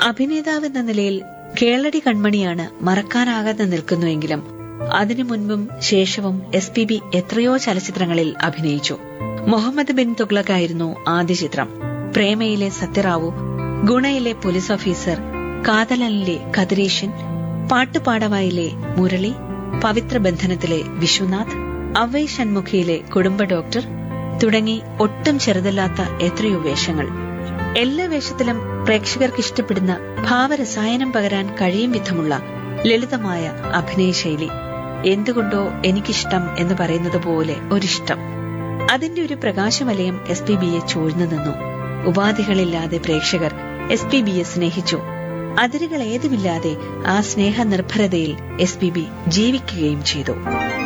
അഭിനേതാവെന്ന നിലയിൽ കേളടി കൺമണിയാണ് മറക്കാനാകാതെ നിൽക്കുന്നുവെങ്കിലും അതിനു മുൻപും ശേഷവും എസ് പി ബി എത്രയോ ചലച്ചിത്രങ്ങളിൽ അഭിനയിച്ചു മുഹമ്മദ് ബിൻ തുഗ്ലക്കായിരുന്നു ആദ്യ ചിത്രം പ്രേമയിലെ സത്യറാവു ഗുണയിലെ പോലീസ് ഓഫീസർ കാതലനിലെ കതിരീശൻ പാട്ടുപാടവായിലെ മുരളി പവിത്ര ബന്ധനത്തിലെ വിശ്വനാഥ് അവൈ ഷൺമുഖിയിലെ കുടുംബ ഡോക്ടർ തുടങ്ങി ഒട്ടും ചെറുതല്ലാത്ത എത്രയോ വേഷങ്ങൾ എല്ലാ വേഷത്തിലും പ്രേക്ഷകർക്ക് ഇഷ്ടപ്പെടുന്ന ഭാവരസായനം പകരാൻ കഴിയും വിധമുള്ള ലളിതമായ അഭിനയശൈലി എന്തുകൊണ്ടോ എനിക്കിഷ്ടം എന്ന് പറയുന്നത് പോലെ ഒരിഷ്ടം അതിന്റെ ഒരു പ്രകാശവലയം എസ് പി ബിയെ ചൂഴ്ന്നു നിന്നു ഉപാധികളില്ലാതെ പ്രേക്ഷകർ എസ് പി ബിയെ സ്നേഹിച്ചു അതിരുകൾ ഏതുമില്ലാതെ ആ സ്നേഹനിർഭരതയിൽ എസ് പി ബി ജീവിക്കുകയും ചെയ്തു